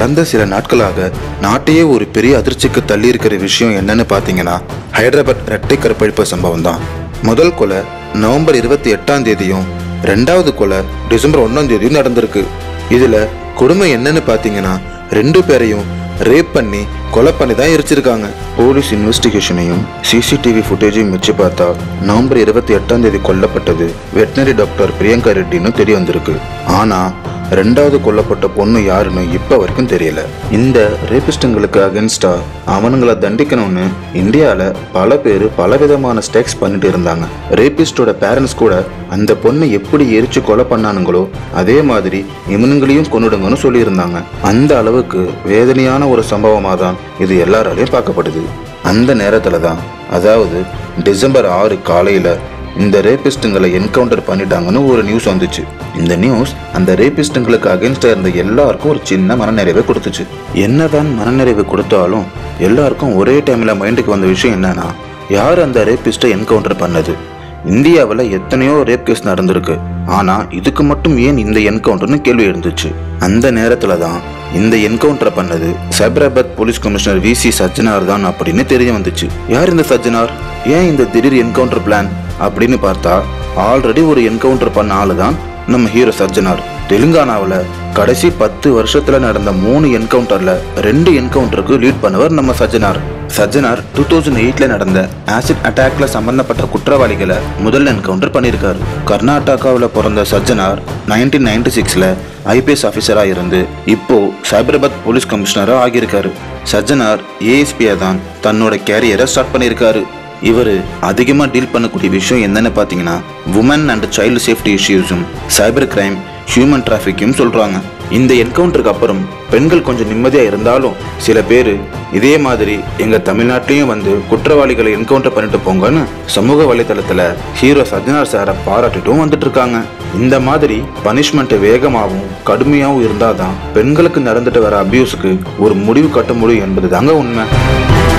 கடந்த சில நாட்களாக நாட்டையே ஒரு பெரிய அதிர்ச்சிக்கு தள்ளி இருக்கிற விஷயம் என்னன்னு பார்த்தீங்கன்னா ஹைதராபாத் இரட்டை கற்பழிப்பு சம்பவம் தான் முதல் கொலை நவம்பர் இருபத்தி எட்டாம் தேதியும் ரெண்டாவது கொலை டிசம்பர் ஒன்றாம் தேதியும் நடந்திருக்கு இதுல கொடுமை என்னன்னு பார்த்தீங்கன்னா ரெண்டு பேரையும் ரேப் பண்ணி கொலை பண்ணி தான் எரிச்சிருக்காங்க போலீஸ் இன்வெஸ்டிகேஷனையும் சிசிடிவி ஃபுட்டேஜையும் வச்சு பார்த்தா நவம்பர் இருபத்தி எட்டாம் தேதி கொல்லப்பட்டது வெட்டினரி டாக்டர் பிரியங்கா ரெட்டின்னு தெரிய வந்திருக்கு ஆனா ரெண்டாவது கொல்லப்பட்ட பொண்ணு யாருன்னு இப்ப வரைக்கும் தெரியல இந்த ரேபிஸ்டுங்களுக்கு அகென்ஸ்டா அவனுங்களை தண்டிக்கணும்னு இந்தியால பல பேர் பல விதமான ஸ்டெக்ஸ் பண்ணிட்டு இருந்தாங்க ரேபிஸ்டோட பேரண்ட்ஸ் கூட அந்த பொண்ணை எப்படி எரிச்சு கொலை பண்ணானுங்களோ அதே மாதிரி இவனுங்களையும் கொன்னுடுங்கன்னு சொல்லியிருந்தாங்க அந்த அளவுக்கு வேதனையான ஒரு சம்பவமாக தான் இது எல்லாராலையும் பார்க்கப்படுது அந்த நேரத்துல தான் அதாவது டிசம்பர் ஆறு காலையில இந்த ரேபிஸ்ட்டுங்களை என்கவுண்டர் பண்ணிட்டாங்கன்னு ஒரு நியூஸ் வந்துச்சு இந்த நியூஸ் அந்த ரேபிஸ்ட்டுங்களுக்கு அகேன்ஸ்டா இருந்த எல்லாருக்கும் ஒரு சின்ன மனநிறைவை கொடுத்துச்சு என்னதான் மனநிறைவு கொடுத்தாலும் எல்லாருக்கும் ஒரே டைம்ல மைண்டுக்கு வந்த விஷயம் என்னன்னா யார் அந்த ரேபிஸ்ட்டை என்கவுண்டர் பண்ணது இந்தியாவில் எத்தனையோ ரேப் கேஸ் நடந்திருக்கு ஆனா இதுக்கு மட்டும் ஏன் இந்த என்கவுண்டர்னு கேள்வி இருந்துச்சு அந்த நேரத்துல தான் இந்த என்கவுண்டரை பண்ணது Cyberabad police commissioner V C Sajjanar தான் அப்படின்னு தெரிய வந்துச்சு யார் இந்த சஜ்ஜனார் ஏன் இந்த திடீர் என்கவுண்டர் பிளான் அப்படின்னு பார்த்தா ஆல்ரெடி ஒரு என்கவுண்டர் பண்ண ஆளு தான் நம்ம ஹீரோ சஜ்ஜனார் தெலுங்கானாவில் கடைசி பத்து வருஷத்துல நடந்த மூணு என்கவுண்டர்ல ரெண்டு என்கவுண்டருக்கு லீட் பண்ணவர் நம்ம சஜ்ஜனார் சஜ்ஜனார் டூ தௌசண்ட் எயிட்ல நடந்த ஆசிட் அட்டாக்ல சம்பந்தப்பட்ட குற்றவாளிகளை முதல் என்கவுண்டர் பண்ணியிருக்காரு கர்நாடகாவில் பிறந்த சஜ்ஜனார் நைன்டீன் நைன்டி சிக்ஸ்ல ஐபிஎஸ் ஆஃபீஸராக இருந்து இப்போ சைபராபாத் போலீஸ் கமிஷனராக ஆகியிருக்காரு சஜ்ஜனார் ஏஎஸ்பியாக தான் தன்னோட கேரியரை ஸ்டார்ட் பண்ணியிருக்காரு இவர் அதிகமாக டீல் பண்ணக்கூடிய விஷயம் என்னன்னு பார்த்தீங்கன்னா உமன் அண்ட் சைல்டு சேஃப்டி இஷ்யூஸும் சைபர் கிரைம் ஹியூமன் டிராஃபிக்கும் சொல்கிறாங்க இந்த என்கவுண்டருக்கு அப்புறம் பெண்கள் கொஞ்சம் நிம்மதியாக இருந்தாலும் சில பேர் இதே மாதிரி எங்கள் தமிழ்நாட்டிலையும் வந்து குற்றவாளிகளை என்கவுண்டர் பண்ணிட்டு போங்கன்னு சமூக வலைத்தளத்தில் ஹீரோ சஜ்ஜனார் சாரை பாராட்டிட்டும் வந்துட்டு இருக்காங்க இந்த மாதிரி பனிஷ்மெண்ட் வேகமாகவும் கடுமையாகவும் இருந்தால் தான் பெண்களுக்கு நடந்துட்டு வர அபியூஸுக்கு ஒரு முடிவு கட்ட முடியும் என்பது தாங்க உண்மை